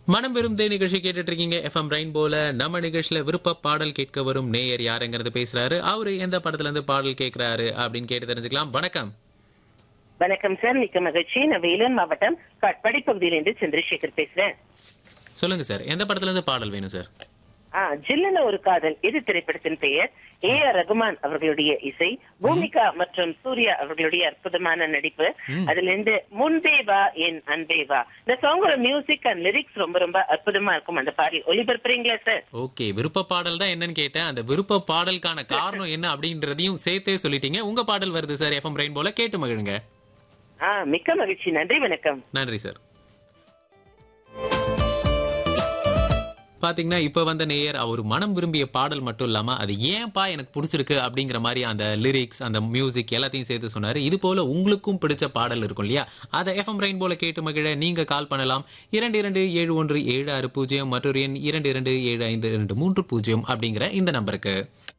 மனம் விரும்புதே நிகழ்ச்சி கேட்டுட்டு இருக்கீங்க எஃப்எம் ரெயின்போல நம்ம நிகழ்ச்சியில விருப்ப பாடல் கேட்க வரும் நேயர் யாருங்கிறது பேசுறாரு அவரு எந்த படத்துல இருந்து பாடல் கேட்கிறாரு அப்படின்னு கேட்டு தெரிஞ்சுக்கலாம் வணக்கம் வணக்கம் சார் மிக்க மகிழ்ச்சி நான் வேலூர் மாவட்டம் காட்பாடி பகுதியிலிருந்து சந்திரசேகர் பேசுறேன் சொல்லுங்க சார் எந்த படத்துல இருந்து பாடல் வேணும் சார் ஆ ஜில்லுன ஒரு காதல் இது திரைப்படத்தின் பெயர் ஏ ஆர் ரகுமான் அவர்களுடைய இசை பூமிகா மற்றும் சூர்யா அவர்களுடைய அற்புதமான நடிப்பு அதுல இருந்து முன்பே வா என் அன்பே வா இந்த சாங்கோட மியூசிக் அண்ட் லிரிக்ஸ் ரொம்ப ரொம்ப அற்புதமா இருக்கும் அந்த பாடல் ஒளிபரப்புறீங்களா சார் ஓகே விருப்ப பாடல் தான் என்னன்னு கேட்டேன் அந்த விருப்ப பாடலுக்கான காரணம் என்ன அப்படின்றதையும் சேர்த்தே சொல்லிட்டீங்க உங்க பாடல் வருது சார் எஃப்எம் ரெயின்போல கேட்டு மகிழுங்க ஆ மிக்க மகிழ்ச்சி நன்றி வணக்கம் நன்றி சார் பாத்தீங்கன்னா இப்ப வந்த நேயர் அவர் மனம் விரும்பிய பாடல் மட்டும் இல்லாம அது ஏன்பா எனக்கு பிடிச்சிருக்கு அப்படிங்கிற மாதிரி அந்த லிரிக்ஸ் அந்த மியூசிக் எல்லாத்தையும் சேர்த்து சொன்னாரு இது போல உங்களுக்கும் பிடிச்ச பாடல் இருக்கும் இல்லையா அதை எஃப்எம் ரெயின் போல கேட்டு மகிழ நீங்க கால் பண்ணலாம் இரண்டு இரண்டு ஏழு ஒன்று ஏழு ஆறு பூஜ்ஜியம் மற்றொரு எண் இரண்டு இரண்டு ஏழு ஐந்து இரண்டு மூன்று பூஜ்ஜியம் அப்படிங்கிற இந்த நம்பருக்கு